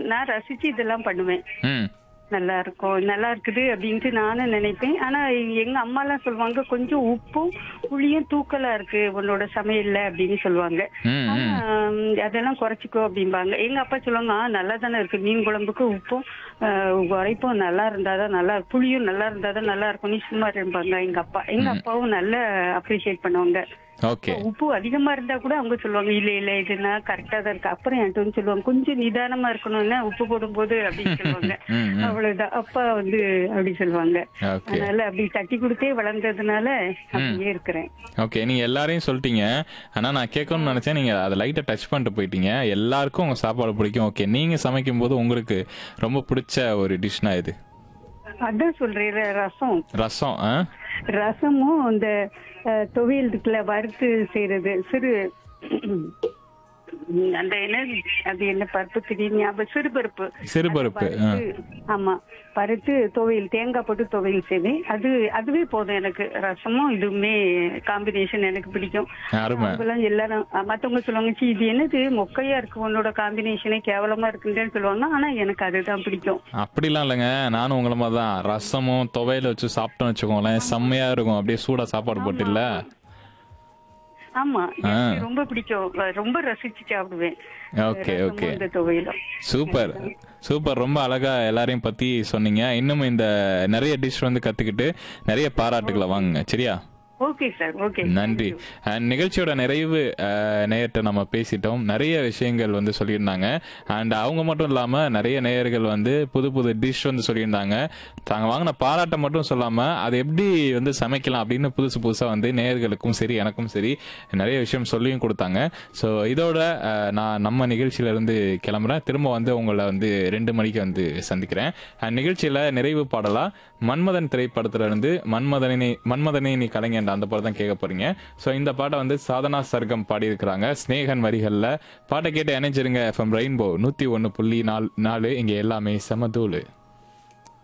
நான் ரசிச்சு இதெல்லாம் பண்ணுவேன் ம் நல்லா இருக்கும் நல்லா இருக்குது அப்படின்ட்டு நானும் நினைப்பேன் ஆனா எங்க அம்மா எல்லாம் சொல்லுவாங்க கொஞ்சம் உப்பும் புளியும் தூக்கலா இருக்கு உன்னோட சமையல்ல அப்படின்னு சொல்லுவாங்க ம் ஆனா, ம் ம், அதெல்லாம் குறைச்சிக்கோ அப்படிம்பாங்க எங்க அப்பா சொல்லுவாங்க "ஆ, நல்லா தானே இருக்கு மீன் குழம்புக்கு உப்பும் ஆஹ், உரைப்பும் நல்லா இருந்தாதான் நல்லா புளியும் நல்லா இருந்தாதான் நல்லா இருக்கும் நீ சும்மா இருப்பாங்க எங்க அப்பா எங்க அப்பாவும் நல்லா அப்ரிஷியேட் பண்ணுவாங்க ஓகே உப்பு அதிகமா இருந்தா கூட அவங்க சொல்லுவாங்க இல்ல இல்ல இதுனா கரெக்டா தான் இருக்கு அப்புறம் என்கிட்ட வந்து சொல்லுவாங்க கொஞ்சம் நிதானமா இருக்கணும்னா உப்பு போடும்போது அப்படின்னு சொல்லுவாங்க ம் ம் அவ்வளவுதான் அப்பா வந்து அப்படி சொல்லுவாங்க ஓகே அதனால அப்படி தட்டி கொடுத்தே வளர்ந்ததுனால அப்படியே இருக்கிறேன் ஓகே நீங்க எல்லாரையும் சொல்லிட்டீங்க ஆனா நான் கேட்கணும்னு நினைச்சேன் நீங்க அதை லைட்டா டச் பண்ணிட்டு போயிட்டீங்க எல்லாருக்கும் உங்க சாப்பாடு பிடிக்கும் ஓகே நீங்க சமைக்கும் போது உங்களுக்கு ரொம்ப பிடிச்ச ஒரு டிஷ்னா இது அதான் சொல்றேன் ர- ரசம் ரசம் ஆ ரசமும் இந்த அஹ், துவையல் இருக்குல்ல வறுத்து செய்யறது சிறு உம், அந்த என்ன அது என்ன பருப்பு திடீர்னு ஞாபகம் சிறுபருப்பு சிறுபருப்பு ஆ. வறுத்து, ஆமா பருத்து துவையல் தேங்காய் போட்டு துவையல் செய்வேன் அது அதுவே போதும் எனக்கு ரசமும் இதுவுமே காம்பினேஷன் எனக்கு பிடிக்கும் அருமை அவங்கெல்லாம் எல்லாரும் அஹ், மத்தவங்க சொல்லுவாங்க "சீ, இது என்னது மொக்கையா இருக்கு உன்னோட காம்பினேஷனே கேவலமா இருக்குன்னு சொல்லுவாங்க ஆனா எனக்கு அதுதான் பிடிக்கும் அப்படிலாம் இல்லைங்க நானும் உங்களை மாதிரி தான் ரசமும் துவையில வச்சு சாப்பிட்டோம்னு வச்சுக்கோங்களேன் செம்மையா இருக்கும் அப்படியே சூடா சாப்பாடு போட்டு இல்ல ஆமா எனக்கு ரொம்ப பிடிக்கும் ரொம்ப ரசிச்சு சாப்பிடுவேன் ஓகே ரசமும் ஓகே இந்த துவையலும் சூப்பர் சூப்பர் ரொம்ப அழகா எல்லாரையும் பத்தி சொன்னீங்க இன்னும் இந்த நிறைய டிஷ் வந்து கத்துக்கிட்டு நிறைய பாராட்டுகளை வாங்குங்க சரியா ஓகே சார் ஓகே நன்றி அண்ட் நிகழ்ச்சியோட நிறைவு அஹ், நேயர்கிட்ட நம்ம பேசிட்டோம் நிறைய விஷயங்கள் வந்து சொல்லியிருந்தாங்க அண்ட் அவங்க மட்டும் இல்லாம நிறைய நேயர்கள் வந்து புது புது டிஷ் வந்து சொல்லியிருந்தாங்க தாங்க வாங்கின பாராட்டை மட்டும் சொல்லாம அதை எப்படி வந்து சமைக்கலாம் அப்படின்னு புதுசு புதுசா வந்து நேயர்களுக்கும் சரி எனக்கும் சரி நிறைய விஷயம் சொல்லியும் கொடுத்தாங்க ஸோ இதோட அஹ், நான் நம்ம நிகழ்ச்சியில இருந்து கிளம்புறேன் திரும்ப வந்து உங்களை வந்து ரெண்டு மணிக்கு வந்து சந்திக்கிறேன் அண்ட் நிகழ்ச்சியில நிறைவு பாடலா மன்மதன் திரைப்படத்துல இருந்து மன்மதனை மன்மதனே நீ கலைஞன் அந்த பாடம் தான் கேட்க போறீங்க ஸோ இந்த பாட்டை வந்து சாதனா சர்க்கம் பாடியிருக்கிறாங்க ஸ்னேகன் வரிகள்ல பாட்டை கேட்டு இணைஞ்சிருங்க எஃப்எம் ரெயின்போ நூத்தி ஒன்னு புள்ளி நாலு நாலு இங்க எல்லாமே செமதூளு